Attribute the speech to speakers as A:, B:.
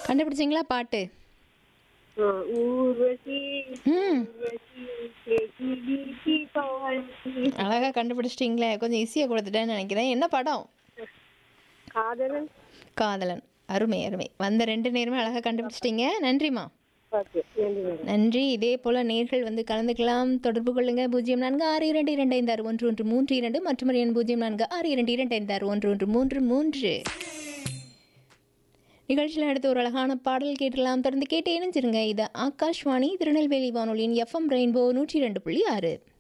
A: கண்டுபிடிச்சிங்களா பாட்டு
B: ஆ, ஊர்வசி
A: ம்
B: ஊர்வசி கேட்டி வீட்டி பாட்டி
A: அழகாக கண்டுபிடிச்சிட்டிங்களே கொஞ்சம் ஈஸியாக கொடுத்துட்டேன்னு நினைக்கிறேன் என்ன படம்
B: காதலன்
A: காதலன் அருமை அருமை வந்த ரெண்டு நேரமே அழகாக கண்டுபிடிச்சிட்டிங்க நன்றிம்மா
B: ஓகே நன்றி மேடம்
A: நன்றி இதே போல் நேர்கள் வந்து கலந்துக்கலாம் தொடர்பு கொள்ளுங்க பூஜ்ஜியம் நான்கு ஆறு இரண்டு இரண்டு ஐந்து ஆறு ஒன்று ஒன்று மூன்று இரண்டு மற்றும் எண் பூஜ்ஜியம் நான்கு ஆறு இரண்டு இரண்டு ஐந்து ஆறு ஒன்று ஒன்று மூன்று மூன்று நிகழ்ச்சியில் அடுத்து ஒரு அழகான பாடல் கேட்டலாம் தொடர்ந்து கேட்டு இணைஞ்சிருங்க இது ஆகாஷ்வாணி திருநெல்வேலி வானொலியின் எஃப்எம் ரெயின்போ நூற்றி ரெண்டு புள்ளி ஆறு